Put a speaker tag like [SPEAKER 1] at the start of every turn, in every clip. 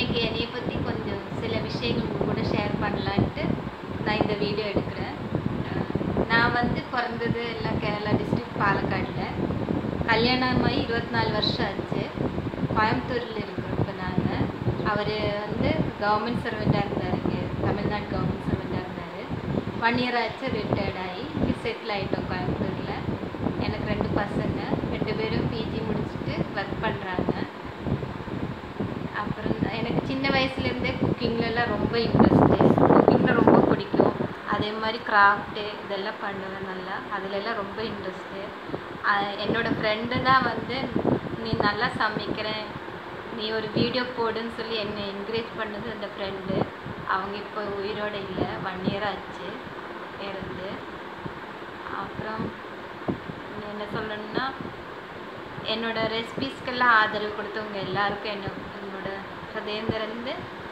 [SPEAKER 1] இன்னைக்கு என்னைய பற்றி கொஞ்சம் சில விஷயங்கள் உங்க கூட ஷேர் பண்ணலான்ட்டு நான் இந்த வீடியோ எடுக்கிறேன் அஹ் நான் வந்து பிறந்தது எல்லாம் கேரளா டிஸ்ட்ரிக்ட் பாலக்காடில் கல்யாணம் ஆகி இருபத்தி நாலு வருஷம் ஆச்சு கோயம்புத்தூரில் இருக்கிறோம் இப்போ நாங்கள் அவர் வந்து கவர்மெண்ட் சர்வெண்ட்டாக இருந்தார் இங்கே தமிழ்நாடு கவர்மெண்ட் சர்வெண்ட்டாக இருந்தார் ஒன் இயர் ஆச்சு ரிட்டையர்ட் ஆகி இங்கே செட்டில் ஆகிட்டோம் கோயம்புத்தூரில் எனக்கு ரெண்டு பசங்க ரெண்டு பேரும் பிஜி முடிச்சுட்டு ஒர்க் பண்ணுறாங்க அப்புறம் எனக்கு சின்ன வயசுலேருந்தே குக்கிங்லலாம் ரொம்ப இன்ட்ரெஸ்ட்டு குக்கிங்கில் ரொம்ப பிடிக்கும் அதே மாதிரி கிராஃப்ட்டு இதெல்லாம் பண்ணுவேன் நல்லா அதுலெல்லாம் ரொம்ப இன்ட்ரெஸ்ட்டு என்னோட ஃப்ரெண்டு தான் வந்து நீ நல்லா சமைக்கிறேன் நீ ஒரு வீடியோ போடுன்னு சொல்லி என்னை என்கரேஜ் பண்ணது அந்த ஃப்ரெண்டு அவங்க இப்போ உயிரோட இல்லை ஒன் இயர் ஆச்சு இறந்து அப்புறம் என்ன சொல்லணும்னா என்னோட ரெசிபீஸ்க்கெல்லாம் ஆதரவு கொடுத்தவங்க எல்லாருக்கும் என்ன என்னோட ஹதயந்திரந்து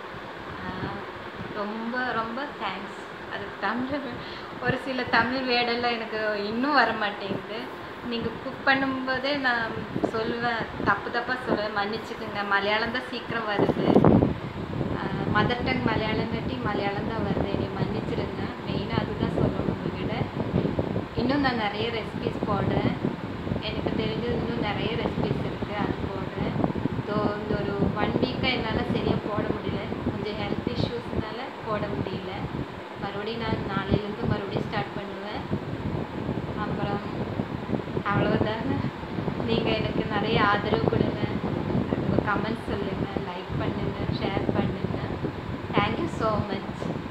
[SPEAKER 1] ரொம்ப ரொம்ப தேங்க்ஸ் அதுக்கு தமிழ் ஒரு சில தமிழ் வேர்டெல்லாம் எனக்கு இன்னும் வர மாட்டேங்குது நீங்கள் குக் பண்ணும்போதே நான் சொல்லுவேன் தப்பு தப்பாக சொல்லுவேன் மன்னிச்சுக்குங்க மலையாளம் தான் சீக்கிரம் வருது மதர் டங் மலையாளம் கட்டி மலையாளம் தான் வருது என்னை மன்னிச்சிருங்க மெயினாக அதுதான் சொல்லணும் உங்ககிட்ட இன்னும் நான் நிறைய ரெசிபிஸ் போடுறேன் எனக்கு தெரிஞ்சது இன்னும் நிறைய ரெசிபிஸ் இருக்குது அது போடுறேன் ஸோ இந்த ஒரு ஒன் வீக்காக என்னால் சரியாக போட முடியல கொஞ்சம் ஹெல்த் இஷ்யூஸ்னால போட முடியல மறுபடியும் நான் நாளையிலேருந்து மறுபடியும் ஸ்டார்ட் பண்ணுவேன் அப்புறம் அவ்வளோதாங்க நீங்கள் எனக்கு நிறைய ஆதரவு கொடுங்க கமெண்ட்ஸ் சொல்லுங்கள் லைக் பண்ணுங்கள் ஷேர் பண்ணுங்கள் தேங்க்யூ ஸோ மச்